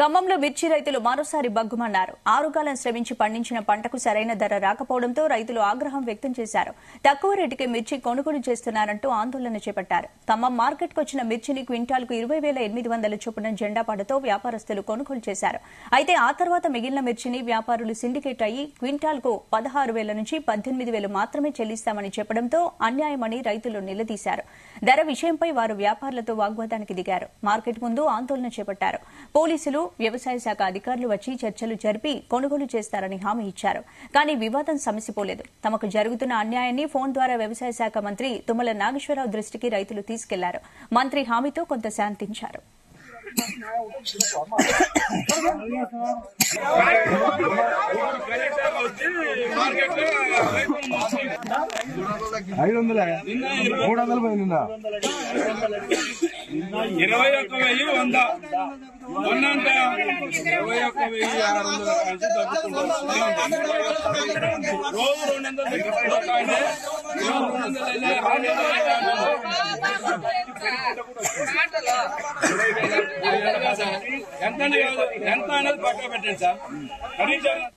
ఖమ్మంలో మిర్చి రైతులు మరోసారి బగ్గుమన్నారు ఆరుగాలం శ్రమించి పండించిన పంటకు సరైన ధర రాకపోవడంతో రైతులు ఆగ్రహం వ్యక్తం చేశారు తక్కువ రేటుకే మిర్చి కొనుగోలు చేస్తున్నారంటూ ఆందోళన చేపట్టారు ఖమ్మం మార్కెట్కు వచ్చిన మిర్చిని క్వింటాల్కు ఇరవై వేల ఎనిమిది వందల చొప్పున జెండా పాటతో వ్యాపారస్తులు కొనుగోలు చేశారు అయితే ఆ తర్వాత మిగిలిన మిర్చిని వ్యాపారులు సిండికేట్ అయ్యి క్వింటాల్కు పదహారు వేల నుంచి పద్దెనిమిది వేలు మాత్రమే చెల్లిస్తామని చెప్పడంతో అన్యాయమని రైతులు నిలదీశారు ధర విషయంపై వారు వ్యాపారులతో వాగ్వాదానికి దిగారు మార్కెట్ ముందు ఆందోళన చేపట్టారు పోలీసులు వ్యవసాయ శాఖ అధికారులు వచ్చి చర్చలు జరిపి కొనుగోలు చేస్తారని హామీ ఇచ్చారు కానీ వివాదం సమసిపోలేదు తమకు జరుగుతున్న అన్యాయాన్ని ఫోన్ ద్వారా వ్యవసాయ శాఖ మంత్రి తుమ్మల నాగేశ్వరరావు దృష్టికి రైతులు తీసుకెళ్లారు మంత్రి హామీతో కొంత శాంతించారు ఐదు వందలే మూడు వందలు పోయింది నిన్న ఇరవై ఒక్క వెయ్యి వంద వంద అంటే ఇరవై ఒక్క వెయ్యి ఆరు వందల కాంచి తగ్గుతుంటాం రోజు రెండు వందలు తగ్గిపోతాయండి రోజు రెండు వందలు అయితే రెండు వందలు అయితే ఎంత అనేది ఎంత అనేది పక్క పెట్టండి సార్ కనీసం